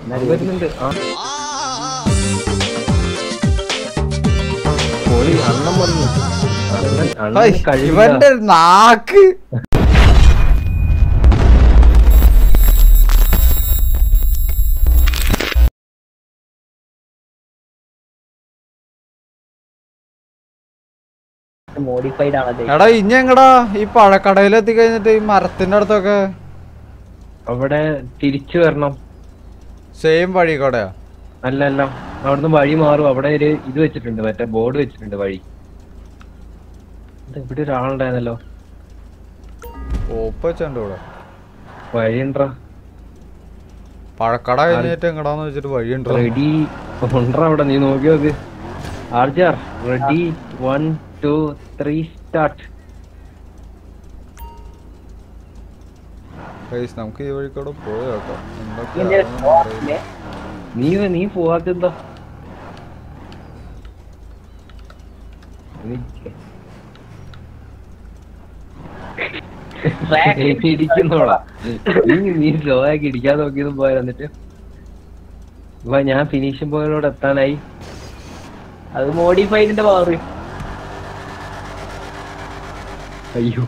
വരുന്നുണ്ട് ആ പൊളി അണ്ണം വന്നു അണ്ണൻ ഹൈ, അണ്ണൻ കഴിവില്ല ഇവന്റെ നാക്ക് മോഡിഫൈഡ് ആണത് എടാ ഇനി എങ്ങടാ ഈ പഴക്കടയിൽ എത്തി കഴിഞ്ഞിട്ട് ഈ മരത്തിന്റെ അടുത്തൊക്കെ അവിടെ തിരിച്ചു വരണം സെയിം വഴി കൂടെയാ അല്ല അല്ല അവിടുന്ന് വഴി മാറും അവിടെ ഒരു ഇത് വെച്ചിട്ടുണ്ട് മറ്റേ ബോർഡ് വെച്ചിട്ടുണ്ട് വഴി ഇത് ഇവിടെ ഒരാളുണ്ടായിരുന്നല്ലോ ഓപ്പ് വെച്ചുണ്ട് ഇവിടെ വഴി ഉണ്ടോ പഴക്കട കഴിഞ്ഞിട്ട് എങ്ങടാന്ന് വെച്ചിട്ട് വഴിയുണ്ടോ റെഡി ഉണ്ടോ അവിടെ നീ നോക്കി നോക്ക് ആർജാർ ready one two three start guys നമുക്ക് ഈ വഴി കൂടെ പോയി നോക്കാം ഇതിന്റെ എന്തൊക്കെയാണെന്ന് അറിയില്ല. നീ നീ പോവാത്തെന്താ ഇടിക്കുന്നോളാ നീ നീ സ്ലോ ആക്കി ഇടിക്കാൻ നോക്കിയതും പോയാ എന്നിട്ട് ഇപ്പൊ ഞാൻ ഫിനിഷിംഗ് പോയിനോട് എത്താനായി അത് മോഡിഫൈഡിന്റെ പവർ അയ്യോ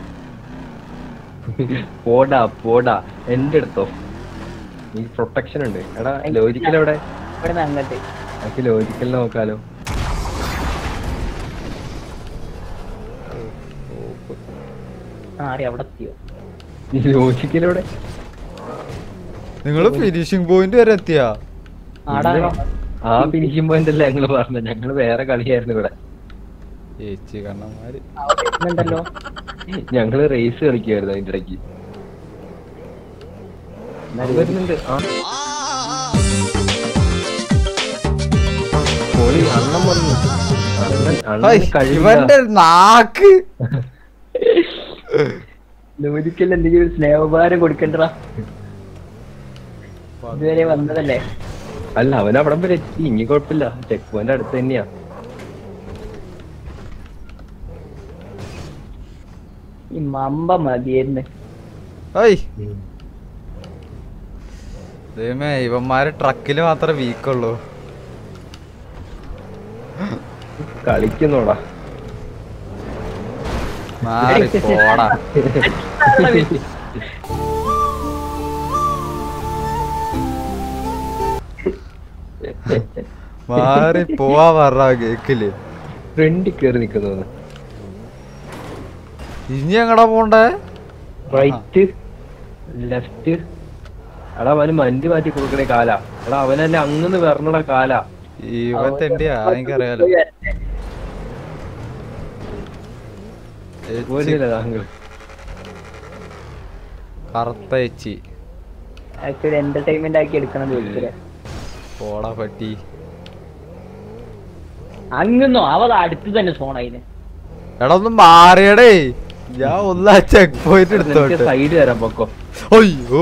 പോടാ പോടാ എന്റെ അടുത്തോ ഈ പ്രൊട്ടക്ഷൻ ഉണ്ട് എടാ ലോജിക്കൽ എവിടെ ഇവിടെ നിന്ന് അങ്ങോട്ട് എനിക്ക് ലോജിക്കൽ നോക്കാലോ ആ അറിയാം അവിടെ എത്തിയോ ഈ ലോജിക്കൽ എവിടെ നിങ്ങള് ഫിനിഷിംഗ് പോയിന്റ് വരെ എത്തിയാ ആടാ ഇല്ല. ആ ഫിനിഷിംഗ് പോയിന്റ് അല്ല ഞങ്ങള് പറഞ്ഞത് ഞങ്ങള് വേറെ കളിയായിരുന്നു ഇവിടെ ഏച്ചി കണ്ണന്മാര് ഉണ്ടല്ലോ ഞങ്ങള് റേസ് കളിക്കുമായിരുന്നു അതിന്റെ ഇടയ്ക്ക് വരുന്നുണ്ട് ആ പൊളി അണ്ണം വന്നു അണ്ണൻ ഹൈ, അണ്ണൻ കഴിവില്ല ഇവന്റെ നാക്ക് ലോജിക്കൽ എന്തെങ്കിലും ഒരു സ്നേഹോപകാരം കൊടുക്കണ്ടടാ ഇതുവരെ വന്നതല്ലേ അല്ല അവൻ അവിടെ വരെ എത്തി ഇനി കുഴപ്പമില്ല ചെക്ക് പോയിന്റ് അടുത്ത് തന്നെയാ ഈ മമ്പ മതിയായിരുന്നു ഹൈ ദൈവമേ ഇവന്മാര് ട്രക്കില് മാത്രമേ വീക്കുള്ളൂ കളിക്കുന്നോടാ മാറി പോടാ മാറി പോവാ പറഞ്ഞ കേക്കില് ഫ്രണ്ടിൽ കയറി നിക്കുന്നു ഇനി എങ്ങടാ പോണ്ടേ റൈറ്റ് ലെഫ്റ്റ് എടാ അവന് മന്റ് മാറ്റി കൊടുക്കണേ കാല എടാ അവനല്ലേ അങ്ങന്ന് വരണടാ കാല ഇവൻ തെണ്ടിയാ എനിക്കറിയാലോ ഏച്ചി, പോലില്ല താങ്കൾ കറുത്ത ഏച്ചി ആക്ച്വലി എന്റർടൈൻമെന്റ് ആക്കി എടുക്കണം ചോദിച്ചത് പോടാ പട്ടി അങ്ങന്നോ അവ അടുത്ത് തന്നെ സോൺ അതിന് എടാ ഒന്ന് മാറിയടേ ഞാൻ ഒന്ന് ആ ചെക്ക് പോയിന്റ് എടുത്തോട്ടെ സൈഡ് തരാം പൊക്കോ അയ്യോ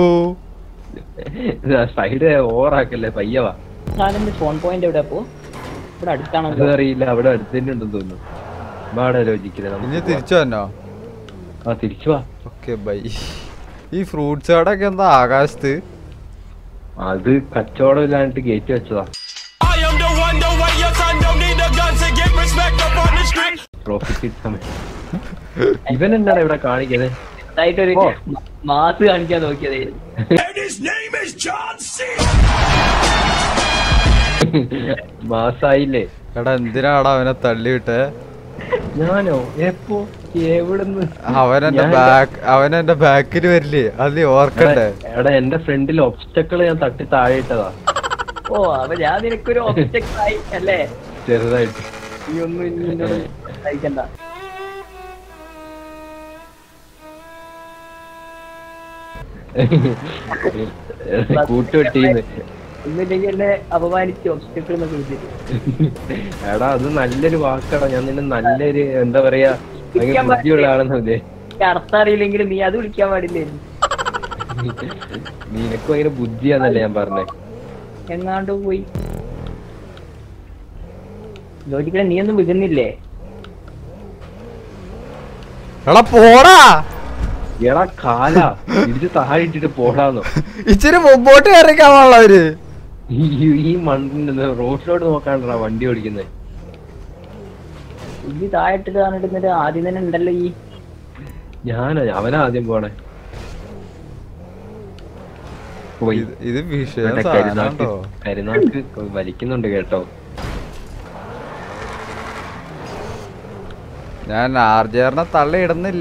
സൈഡ് ഓവറാക്കല്ലേ പയ്യവാ സാധനം സോൺ പോയിന്റ് എവിടെ അപ്പോ ഇവിടെ അടുത്താണോ അതറിയില്ല അവിടെ അടുത്ത് തന്നെ ഉണ്ടെന്ന് തോന്നുന്നു വാടാ ലോജിക്കില്ല ഇനി നമുക്ക് തിരിച്ചു വന്നോ ആ തിരിച്ചു വാ ഓക്കെ ബൈ ഈ ഫ്രൂട്ട്സ് കടയൊക്കെ എന്താ ആകാശത്ത് അത് കച്ചവടം ഇല്ലാണ്ട് കയറ്റി വെച്ചതാ I am the one, the way your son don't need a gun to get respect up on the street. Profit സമയം ഇവൻ എന്താണ് ഇവിടെ കാണിക്കുന്നത് ഇതായിട്ടൊരു ഓ. മാസ് കാണിക്കാൻ നോക്കിയത് And his name is John C. മാസായില്ലേ എടാ എന്തിനാടാ അവനെ തള്ളിവിട്ടെ ഞാനോ എപ്പോ എവിടുന്ന് അവൻ എന്റെ ഞാൻ- ബാക്ക് അവൻ എന്റെ ബാക്കിൽ വരില്ലേ അത് നീ ഓർക്കണ്ടേ എടാ, എടാ എന്റെ ഫ്രണ്ടിൽ ഒബ്സ്റ്റക്കിൾ ഞാൻ തട്ടി താഴെ ഇട്ടതാ ഓ അപ്പൊ ഞാൻ നിനക്കൊരു ഒബ്ജക്ട് ആയി അല്ലേ ചെറുതായിട്ട് നീ ഒന്നും ഇനി എന്നോട് സഹിക്കണ്ട കൂട്ടുവെട്ടിന്ന് ഒന്നില്ലെങ്കിൽ എന്നെ അപമാനിച്ച് ഒബ്സ്റ്റക്കിൾ എന്നൊക്കെ വിളിച്ചിട്ട് എടാ അത് നല്ലൊരു വാക്കാടാ ഞാൻ നിന്നെ നല്ലൊരു എന്താ പറയാ ഭയങ്കര വിളിക്കാൻ ബുദ്ധിയുള്ള ആളെന്ന് ഇതേ എനിക്ക് അർത്ഥം അറിയില്ലെങ്കിലും നീ അത് വിളിക്കാൻ പാടില്ലായിരുന്നു നിനക്ക് ഭയങ്കര ബുദ്ധിയാന്നല്ലേ ഞാൻ പറഞ്ഞേ എങ്ങാണ്ട് പോയി ലോജിക്കലെ നീ ഒന്നും വിടുന്നില്ലേ എടാ പോടാ എടാ കാല ഇടിച്ച് താഴെ ഇട്ടിട്ട് പോടാന്നോ ഇച്ചിരി മുമ്പോട്ട് കയറിക്കാൻ പാടില്ല അവര് ഈ ഈ മണ്ണിന് റോഡിലോട്ട് നോക്കാണ്ടാ വണ്ടി ഓടിക്കുന്നത് ഇത് താഴെട്ടിട്ട് കാണിട്ട് ആദ്യം തന്നെ ഉണ്ടല്ലോ ഈ ഞാനാ അവനാ ആദ്യം പോണേ പോയി ഇത് ഇത് വിഷയം മറ്റേ സാധനം കരുനാക്ക് കരുനാക്ക് വലിക്കുന്നുണ്ട് കേട്ടോ ഞാൻ ആർജേറിനെ തള്ളിയിടുന്നില്ല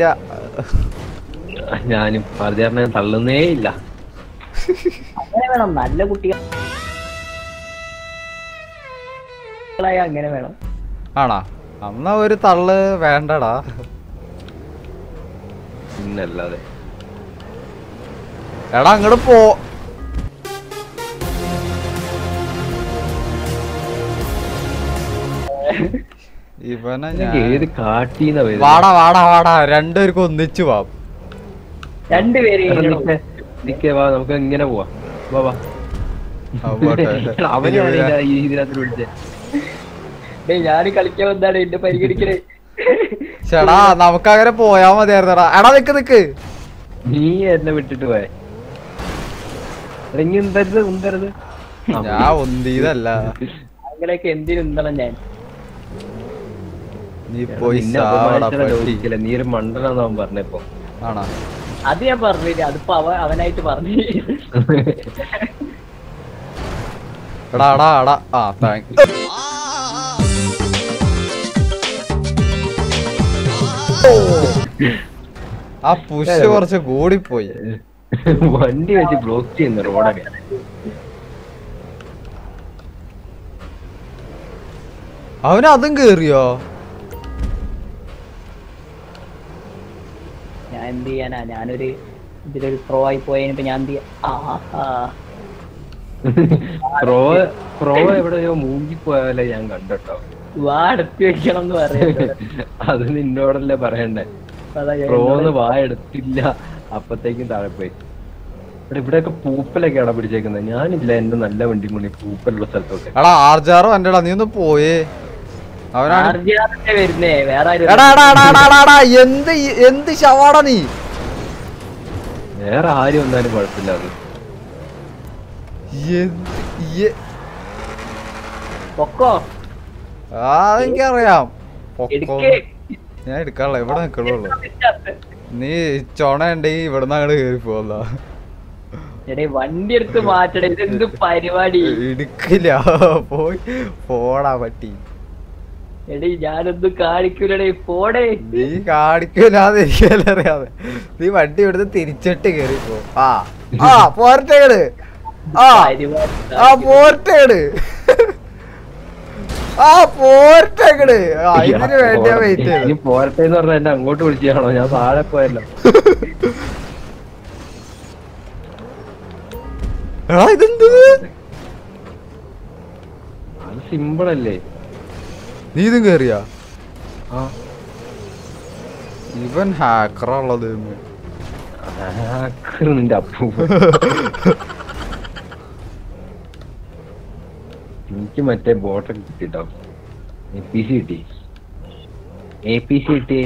ഞാനും പറഞ്ഞ തള്ളുന്നേ ഇല്ല അങ്ങനെ വേണം നല്ല കുട്ടികളായ അങ്ങനെ വേണം ആണാ അന്നാ ഒരു തള്ള് വേണ്ടടാ പിന്നല്ലാതെ എടാ അങ്ങോട്ട് പോ ഇവനെ ഞാൻ ഇതൊക്കെ ഏത് കാട്ടീന്ന വാടാ വാടാ വാടാ രണ്ടുപേർക്കും ഒന്നിച്ചു പോവാം രണ്ടുപേരെ നിക്കേ വാ നമുക്ക് ഇങ്ങനെ പോവാ വാ വാ ആ, പോട്ടെ. അവനാണ് ഇതിന്റെ ഈ ഇതിനകത്ത് വിളിച്ചേ ഞാൻ കളിക്കാൻ വന്നാണ് എന്നെ പരിഗണിക്കണേ ചേടാ നമുക്ക് അങ്ങനെ പോയാ മതിയായിരുന്നടാ എടാ നിക്ക് നിക്ക് നീ എന്നെ വിട്ടിട്ട് പോയെ ഇറങ്ങി ഉന്തരുത് ഉന്തരുത് ഞാൻ ഒന്നീതല്ല അങ്ങനെയൊക്കെ എന്തിനുന്തണം ഞാൻ നീ പോയി നിന്നെ സാവടാ അപമാനിച്ചാലേ പട്ടി ലോകിക്കില്ല. നീ ഒരു മണ്ടനാന്ന് അവൻ പറഞ്ഞപ്പോ ആണോ അത് ഞാൻ പറഞ്ഞില്ല അതിപ്പോ അവ അവനായിട്ട് പറഞ്ഞു എടാ എടാ എടാ ആ താങ്ക് ആ പുഷ് കുറച്ച് കൂടിപ്പോയി വണ്ടി വെച്ച് ബ്ലോക്ക് ചെയ്യുന്നു റോഡൊക്കെ അവന് അതും കേറിയോ ഞാൻ എന്ത് ചെയ്യാനാ ഞാനൊരു ഇതിലൊരു പ്രോ ആയി പോയതിനിപ്പോ ഞാൻ എന്ത് ചെയ്യാ ആ ആ പ്രോ പ്രോ എവിടെയോ മൂങ്ങിപ്പോയാലേ ഞാൻ കണ്ടട്ടോ വാ അടുത്ത് വെക്കണം എന്ന് പറയുന്നത് അത് നിന്നോടല്ലേ പറയണ്ടേ അതാ ഞാൻ പ്രോന്ന് വാ എടുത്തില്ല അപ്പത്തേക്കും താഴെ പോയി ഇവിടെ ഇവിടെയൊക്കെ പൂപ്പലൊക്കെ അവിടെ പിടിച്ചേക്കുന്നത് ഞാനില്ല എന്റെ നല്ല വണ്ടി കൊണ്ട് ഈ പൂപ്പലുള്ള സ്ഥലത്തൊക്കെ എടാ ആർജാറും എന്റെടാ നീ ഒന്ന് പോയേ അവനാണ് ആർജിയാറിന്റെ വരുന്നേ വേറെ ആരും എടാ എടാ എടാ എടാ എടാ, എടാ എന്ത് ഈ- എന്ത് ശവാടാ നീ വേറെ ആരും വന്നാലും കുഴപ്പമില്ല അത് എന്ത് ഈ- പൊക്കോ ആ എനിക്കറിയാം പൊക്കോ. എടുക്കേ ഞാൻ എടുക്കാനുള്ള ഇവിടെ നിക്കണുള്ളൂ നീ ചൊണ ഉണ്ടെങ്കിൽ ഇവിടുന്ന് അങ്ങോട്ട് കയറി പോന്ന എടേ വണ്ടി എടുത്ത് മാറ്റടേ ഇതെന്ത് പരിപാടി എടുക്കില്ല പോയി പോടാ പട്ടി എടേ ഞാനൊന്നും കാണിക്കൂലടേ പോടേ നീ കാണിക്കൂലാതെ എനിക്കല്ല അറിയാതെ നീ വണ്ടി ഇവിടുന്ന് തിരിച്ചിട്ട് കയറി പോ ആ ആ പോരട്ടേട് ആ പരിപാടി ആ പോരട്ടേട് ആ പോരട്ടേക്കട് ആ ഇതിന് വേണ്ടിയാ വെയിറ്റ് ഇനി ചെയ്ത് പോരട്ടെ എന്ന് പറഞ്ഞാൽ എന്നെ അങ്ങോട്ട് വിളിച്ചാണോ ഞാൻ താഴെ പോയല്ലോ എടാ ഇതെന്ത് അത് സിമ്പിൾ അല്ലേ നീ ഇതും കേറിയാ ആ ഇവൻ ഹാക്കറുള്ളത് hacker നിന്റെ അപ്പൂ എനിക്ക് മറ്റേ ബോട്ടൊക്കെ കിട്ടിട്ടോ എ പി സി കിട്ടി എ പി സി കിട്ടി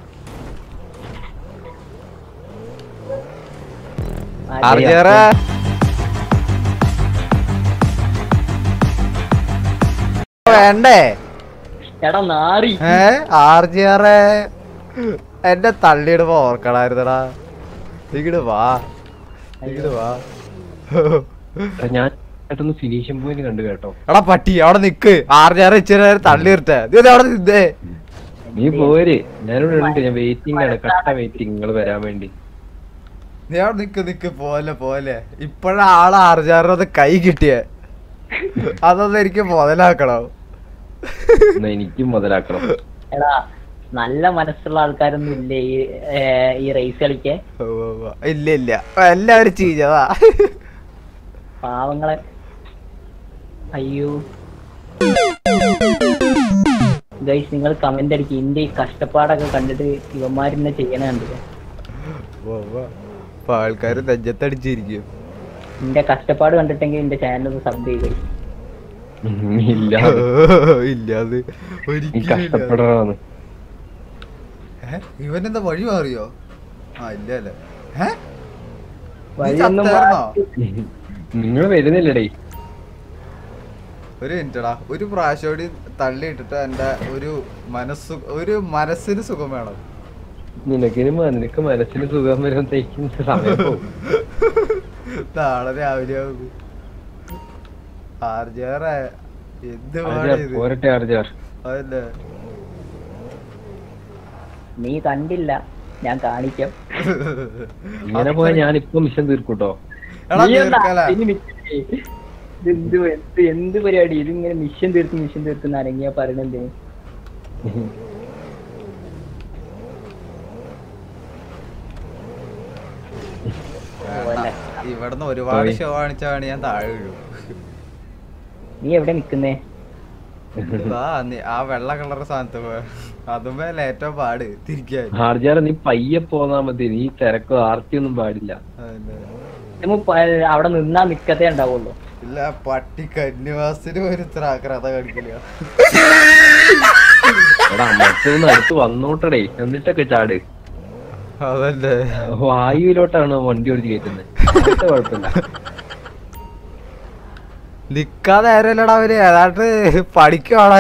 ആർജേറെ വേണ്ടേ എടാ നാറി ഏ ആർജിയാറെ എന്നെ തള്ളിയിടുമ്പോ ഓർക്കണായിരുന്നടാ ഇങ്ങട് വാ ഇങ്ങട് വാ എടാ, ഞാൻ പെട്ടെന്ന് ഫിനിഷിംഗ് പോയിന്റ് കണ്ടു കേട്ടോ എടാ പട്ടി അവിടെ നിക്ക് ആർജിയാറെ ഇച്ചിരി നേരം തള്ളിയിരട്ടെ നീ ഇത് അവിടെ നിന്നേ നീ പോര് ഞാനിവിടെ ഉണ്ട് ഞാൻ വെയിറ്റിംഗ് ആണ് കട്ട വെയിറ്റിംഗ് നിങ്ങൾ വരാൻ വേണ്ടി നീ അവിടെ നിക്ക് നിക്ക് പോലെ പോലെ ഇപ്പഴാ ആള് ആർജിയാറിനത് കൈ കിട്ടിയേ അതൊന്നും എനിക്ക് മുതലാക്കണം എന്നാ എനിക്കും മുതലാക്കണം എടാ നല്ല മനസ്സുള്ള ആൾക്കാരൊന്നും ഇല്ലേ ഈ ഏ, ഈ റേസ് കളിക്കാൻ ഉവ്വ് ഉവ്വ്. ഇല്ല ഇല്ല എല്ലാവരും ചീഞ്ഞതാ പാവങ്ങളെ അയ്യോ ഗൈസ് നിങ്ങൾ കമന്റ് അടിക്കും ഇന്റെ ഈ കഷ്ടപ്പാടൊക്കെ കണ്ടിട്ട് ഇവന്മാരെന്നെ ചെയ്യണ കണ്ടില്ല ഉവ്വ് ഉവ്വ്. അപ്പൊ ആൾക്കാര് നെഞ്ചത്തടിച്ചിരിക്കും നിന്റെ കഷ്ടപ്പാട് കണ്ടിട്ടെങ്കിൽ എന്റെ ചാനൽ ഒന്ന് സബ് ചെയ്യുക ഇല്ല ഇല്ല അത് നീ ഒരിക്കലും ഇല്ല. കഷ്ടപ്പെടണമെന്ന് ഏ? ഇവനെന്താ വഴി മാറിയോ ആ ഇല്ല അല്ലേ ഏ? നീ വഴിയൊന്നും ചത്തായിരുന്നോ? നിങ്ങൾ വരുന്നില്ലടേ ഒരു മിനിറ്റടാ ഒരു പ്രാവശ്യം കൂടി തള്ളിയിട്ടിട്ട് എന്റെ ഒരു മനസ്സു ഒരു മനസ്സിന് സുഖം വേണം നിനക്കിന് മ- നിനക്ക് മനസ്സിന് സുഖം വരുമ്പോഴത്തേക്കും സമയം പോകും നാളെ രാവിലെ ആകും ആർജാറെ എന്ത് ആർജാർ, പാടിയത് പോരട്ടെ ആർജാർ അതല്ലേ നീ കണ്ടില്ല ഞാൻ കാണിക്കാം ഇങ്ങനെ പോയാൽ ഞാൻ ഇപ്പൊ മിഷൻ തീർക്കൂട്ടോ എടാ നീ എന്താ? തീർക്കല ഇനി നിക്ക്. ഇത് എന്ത് എന്ത് എന്ത് പരിപാടി ഇതിങ്ങനെ മിഷൻ തീർത്ത് മിഷൻ തീർത്ത് അരങ്ങിയ പറയണെന്തേ പോലെ. ഇവിടുന്ന് ഒരുപാട് പോയി. ഷോ കാണിച്ചാണ് ഞാൻ താഴെ വീഴും നീ എവിടെ നിക്കുന്നേ ആ നീ- ആ വെള്ള കളർ സാധനത്ത് പോ അതുമ്പോ ഏറ്റവും പാട് തിരിക്കാൻ ആർജാർ നീ പയ്യെ പോന്നാ മതി നീ തിരക്കോ ആർത്തി ഒന്നും പാടില്ല അതല്ലേ. നമ്മ പ- അവിടെ നിന്നാ നിക്കത്തേ ഉണ്ടാവുള്ളൂ ഇല്ല പട്ടി കന്യവാസിന് ഒരു ത്രാക്രത കാണിക്കില്ല എടാ മറ്റൊന്ന് അടുത്ത് വന്നോട്ടടേ എന്നിട്ടൊക്കെ ചാട് അതല്ലേ വായുവിലോട്ടാണ് വണ്ടി ഓടിച്ച് കയറ്റുന്നത് അങ്ങനത്തെ കുഴപ്പമില്ല നിക്കാതെ ആരല്ലടാ അവര് ഏതാണ്ട് പഠിക്കുവാണോ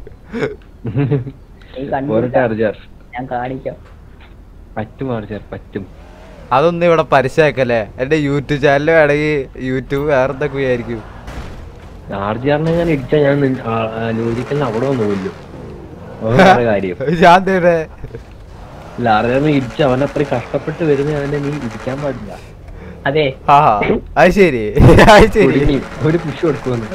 നീ കണ്ടു പോരട്ടെ ആർജാർ ഞാൻ കാണിക്കാം പറ്റും ആർജാർ പറ്റും അതൊന്നും ഇവിടെ പരസ്യമാക്കല്ലേ എന്റെ യൂട്യൂബ് ചാനൽ വേണമെങ്കിൽ യൂട്യൂബ് വേറെ എന്തൊക്കെ വിചാരിക്കും ആർജാറിനെ ഞാൻ ഇടിച്ചാ ഞാൻ ലോജിക്കലിന് അവിടെ വന്നു പോലും വേറെ കാര്യം ഞാൻ തേടെ ഇല്ല ആർജാറിനെ ഇടിച്ച് അവൻ അത്രയും കഷ്ടപ്പെട്ട് വരുന്ന അവനെ നീ ഇടിക്കാൻ പാടില്ല അതെ ആ അത് ശരി അത് ശരി കുടുങ്ങി. ഒരു പുഷ് കൊടുക്കുമെന്ന്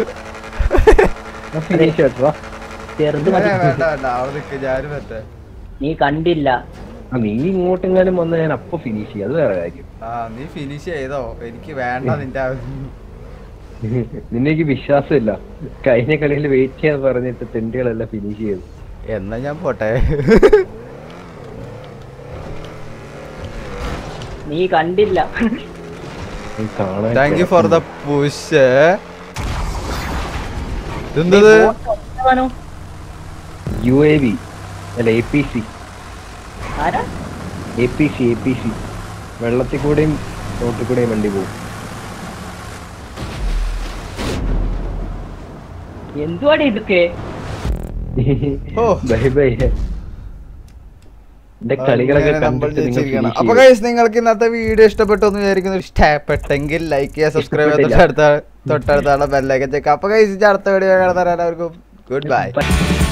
ഫിനിഷ് കേട്ടോ ചെറുത് ഏ, മതി വേണ്ട വേണ്ട അവിടെ നിൽക്ക് ഞാനും പറ്റേ നീ കണ്ടില്ല ആ, നീ ഇങ്ങോട്ടെങ്ങാനും വന്ന ഞാൻ അപ്പൊ ഫിനിഷ് ചെയ്യും അത് വേറെ കാര്യം ആ നീ ഫിനിഷ് ചെയ്തോ എനിക്ക് വേണ്ട നിന്റെ ആവശ്യം. നിന്നെനിക്ക് വിശ്വാസമില്ല കഴിഞ്ഞ കളിയിൽ വെയിറ്റ് ചെയ്യാൻ പറഞ്ഞിട്ട് തെണ്ടികളെല്ലാം ഫിനിഷ് ചെയ്തു എന്നാ ഞാൻ പോട്ടെ നീ കണ്ടില്ല നീ കാണാൻ thank you for the push എന്തത് ആണോ? യു എ വി അല്ല എ പി സി ആരാ A P C A P C വെള്ളത്തിൽ കൂടെയും റോട്ടിൽ കൂടെയും വണ്ടി പോകും എന്തുവാടി ഇതൊക്കെ ഓ. ബൈ ബൈ എന്റെ കളികളൊക്കെ അങ്ങനെ നമ്മൾ കണ്ടിട്ട് നിങ്ങൾ ജയിച്ചിരിക്കണം. finish അപ്പൊ ചെയ്യും. guys, നിങ്ങൾക്ക് ഇന്നത്തെ വീഡിയോ ഇഷ്ടപ്പെട്ടു എന്ന് വിചാരിക്കുന്നു ഇഷ്ടപ്പെട്ടെങ്കിൽ ലൈക്ക് ചെയ്യുക സബ്സ്ക്രൈബ് ചെയ്യുക ഇഷ്ടപ്പെട്ടില്ല. തൊട്ടടുത്ത തൊട്ടടുത്താണ് ബെല്ലൈക്കൻ ചെക്ക് അപ്പൊ കഴിച്ച് അടുത്ത വീഡിയോ കാണാൻ എല്ലാവർക്കും ഗുഡ് ബൈ പ-